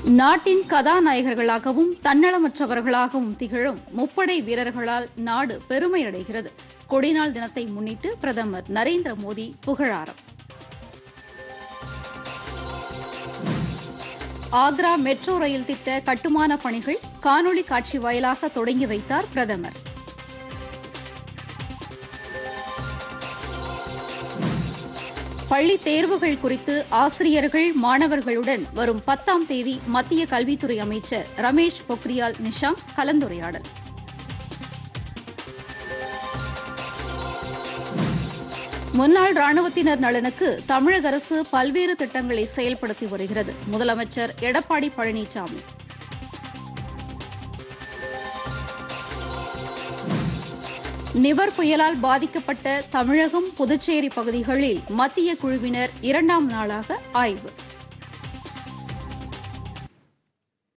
நாட்டின் கதாநாயகர்களாகவும் தன்னலமற்றவர்களாகவும் திகழும் முப்படை வீரர்களால் நாடு பெருமையடைகிறது கொடிநாள் தினத்தை முன்னிட்டு பிரதமர் நரேந்திர மோடி புகழாரம் ஆக்ரா மெட்ரோ ரயில் திட்ட கட்டுமான பணிகள் காணொலி காட்சி வாயிலாக தொடங்கி வைத்தார் பிரதமர் பள்ளி தேர்வுகள் குறித்து ஆசிரியர்கள் மாணவர்களுடன் வரும் பத்தாம் தேதி மத்திய கல்வித்துறை அமைச்சர் ரமேஷ் பொக்ரியால் நிஷாங்க் கலந்துரையாடல் முன்னாள் ராணுவத்தினர் நலனுக்கு தமிழக அரசு பல்வேறு திட்டங்களை செயல்படுத்தி வருகிறது முதலமைச்சர் எடப்பாடி பழனிசாமி நிவர் புயலால் பாதிக்கப்பட்ட தமிழகம் புதுச்சேரி பகுதிகளில் மத்திய குழுவினர் இரண்டாம் நாளாக ஆய்வு